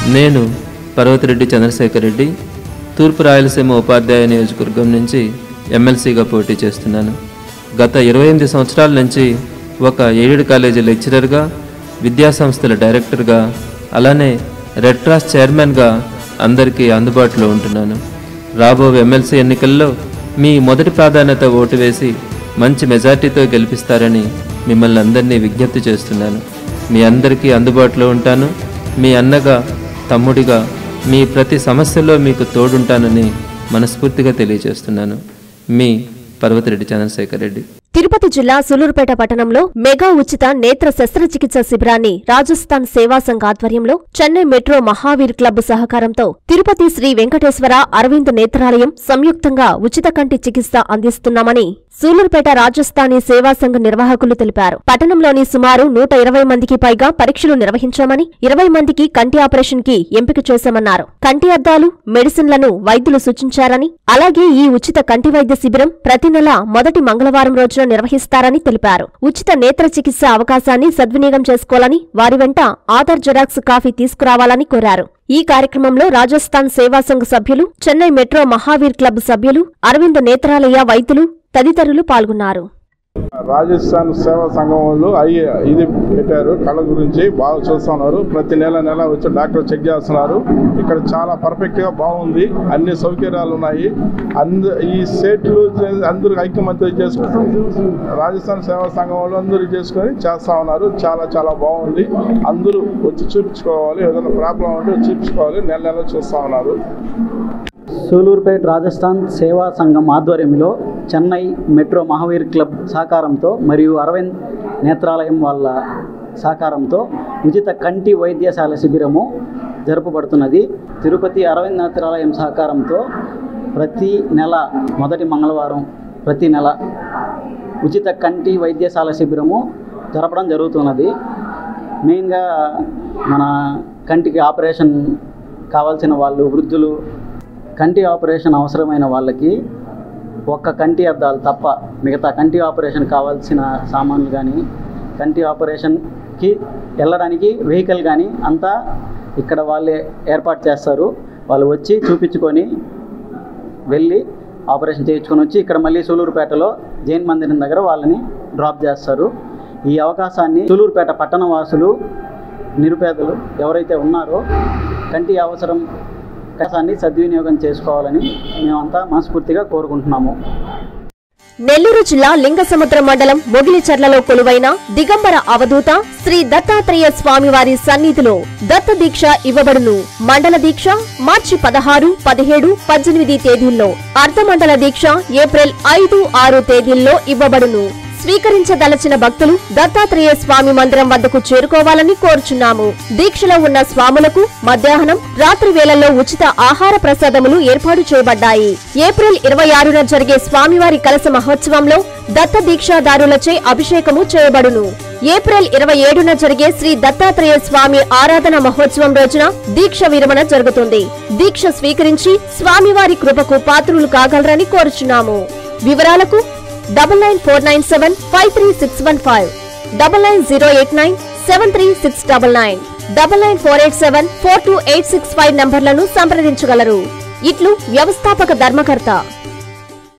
నేను పర్వతిరెడ్డి చంద్రశేఖర్ రెడ్డి తూర్పు రాయలసీమ ఉపాధ్యాయ నియోజకవర్గం నుంచి ఎమ్మెల్సీగా పోటీ చేస్తున్నాను గత ఇరవై ఎనిమిది సంవత్సరాల నుంచి ఒక ఎయిడెడ్ కాలేజీ లెక్చరర్గా విద్యాసంస్థల డైరెక్టర్గా అలానే రెడ్ క్రాస్ చైర్మన్గా అందరికీ అందుబాటులో ఉంటున్నాను రాబో ఎమ్మెల్సీ ఎన్నికల్లో మీ మొదటి ప్రాధాన్యత ఓటు వేసి మంచి మెజార్టీతో గెలిపిస్తారని మిమ్మల్ని అందరినీ విజ్ఞప్తి చేస్తున్నాను మీ అందరికీ అందుబాటులో ఉంటాను మీ అన్నగా తమ్ముడిగా మీ ప్రతి సమస్యలో మీకు తోడుంటానని మనస్ఫూర్తిగా తెలియజేస్తున్నాను మీ పర్వతిరెడ్డి చంద్రశేఖర్ రెడ్డి తిరుపతి జిల్లా సులూరుపేట పట్టణంలో మెగా ఉచిత నేత్ర శస్త్రచికిత్స శిబిరాన్ని రాజస్థాన్ సేవా సంఘ్ ఆధ్వర్యంలో చెన్నై మెట్రో మహావీర్ క్లబ్ సహకారంతో తిరుపతి శ్రీ వెంకటేశ్వర అరవింద్ నేత్రాలయం సంయుక్తంగా ఉచిత కంటి చికిత్స అందిస్తున్నామని సూలూరుపేట రాజస్థానీ సేవా సంఘ్ నిర్వాహకులు తెలిపారు పట్టణంలోని సుమారు నూట ఇరవై మందికి పైగా పరీక్షలు నిర్వహించామని ఇరవై మందికి కంటి ఆపరేషన్ కి ఎంపిక చేశామన్నారు కంటి అద్దాలు మెడిసిన్లను వైద్యులు సూచించారని అలాగే ఈ ఉచిత కంటి వైద్య శిబిరం ప్రతి నెల మొదటి మంగళవారం రోజున నిర్వహిస్తారని తెలిపారు ఉచిత నేత్ర చికిత్స అవకాశాన్ని సద్వినియోగం చేసుకోవాలని వారి వెంట ఆధార్ జెరాక్స్ కాఫీ తీసుకురావాలని కోరారు ఈ కార్యక్రమంలో రాజస్థాన్ సేవా సంఘ్ సభ్యులు చెన్నై మెట్రో మహావీర్ క్లబ్ సభ్యులు అరవింద్ నేత్రాలయ వైద్యులు తదితరులు పాల్గొన్నారు రాజస్థాన్ సేవా సంఘం వాళ్ళు అయ్యి ఇది పెట్టారు కళ్ళ గురించి బాగా చూస్తున్నారు ప్రతి నెల నెల వచ్చి డాక్టర్ చెక్ చేస్తున్నారు ఇక్కడ చాలా పర్ఫెక్ట్ గా బాగుంది అన్ని సౌకర్యాలు ఉన్నాయి అంద ఈ స్టేట్లు అందరూ ఐక్యమత్య చేసుకుని రాజస్థాన్ సేవా సంఘం వాళ్ళు అందరూ చేసుకొని చేస్తా ఉన్నారు చాలా చాలా బాగుంది అందరూ వచ్చి చూపించుకోవాలి ఏదైనా ప్రాబ్లం ఉంటే వచ్చి చూపించుకోవాలి నెల నెల చూస్తా ఉన్నారు సూలూరుపేట రాజస్థాన్ సేవా సంఘం ఆధ్వర్యంలో చెన్నై మెట్రో మహావీర్ క్లబ్ సహకారంతో మరియు అరవింద్ నేత్రాలయం వాళ్ళ సహకారంతో ఉచిత కంటి వైద్యశాల శిబిరము జరుపబడుతున్నది తిరుపతి అరవింద్ నేత్రాలయం సహకారంతో ప్రతి నెల మొదటి మంగళవారం ప్రతి నెల ఉచిత కంటి వైద్యశాల శిబిరము జరపడం జరుగుతున్నది మెయిన్గా మన కంటికి ఆపరేషన్ కావాల్సిన వాళ్ళు వృద్ధులు కంటి ఆపరేషన్ అవసరమైన వాళ్ళకి ఒక్క కంటి అద్దాలు తప్ప మిగతా కంటి ఆపరేషన్ కావాల్సిన సామాన్లు కానీ కంటి ఆపరేషన్కి వెళ్ళడానికి వెహికల్ కానీ అంతా ఇక్కడ వాళ్ళే ఏర్పాటు చేస్తారు వాళ్ళు వచ్చి చూపించుకొని వెళ్ళి ఆపరేషన్ చేయించుకొని వచ్చి ఇక్కడ మళ్ళీ సూలూరుపేటలో జైన్ మందిరం దగ్గర వాళ్ళని డ్రాప్ చేస్తారు ఈ అవకాశాన్ని సూలూరుపేట పట్టణ వాసులు నిరుపేదలు ఎవరైతే ఉన్నారో కంటి అవసరం అవకాశాన్ని సద్వినియోగం చేసుకోవాలని మేమంతా మనస్ఫూర్తిగా కోరుకుంటున్నాము నెల్లూరు జిల్లా లింగసముద్రం మండలం మొగిలిచర్లలో కొలువైన దిగంబర అవధూత శ్రీ దత్తాత్రేయ స్వామివారి సన్నిధిలో దత్త దీక్ష ఇవ్వబడును మండల దీక్ష మార్చి పదహారు పదిహేడు పద్దెనిమిది తేదీల్లో అర్ధమండల దీక్ష ఏప్రిల్ ఐదు ఆరు తేదీల్లో ఇవ్వబడును స్వీకరించదలచిన భక్తులు దత్తాత్రేయ స్వామి మందిరం వద్దకు చేరుకోవాలని కోరుచున్నాము దీక్షలో ఉన్న స్వాములకు మధ్యాహ్నం రాత్రి వేళల్లో ఉచిత ఆహార ప్రసాదములు ఏర్పాటు చేయబడ్డాయి ఏప్రిల్ ఇరవై ఆరున జరిగే స్వామివారి కలస మహోత్సవంలో దత్త దీక్షాదారులచే అభిషేకము చేయబడును ఏప్రిల్ ఇరవై ఏడున జరిగే శ్రీ దత్తాత్రేయ స్వామి ఆరాధన మహోత్సవం రోజున దీక్ష విరమణ జరుగుతుంది దీక్ష స్వీకరించి స్వామివారి కృపకు పాత్రులు కాగలరని కోరుచున్నాము వివరాలకు double nine four nine seven five three six one five double nine zero eight nine seven three six double nine double nine four eight seven four two eight six five నంబర్లను సంప్రదించగలరు ఇట్లు వ్యవస్థాపక ధర్మకర్త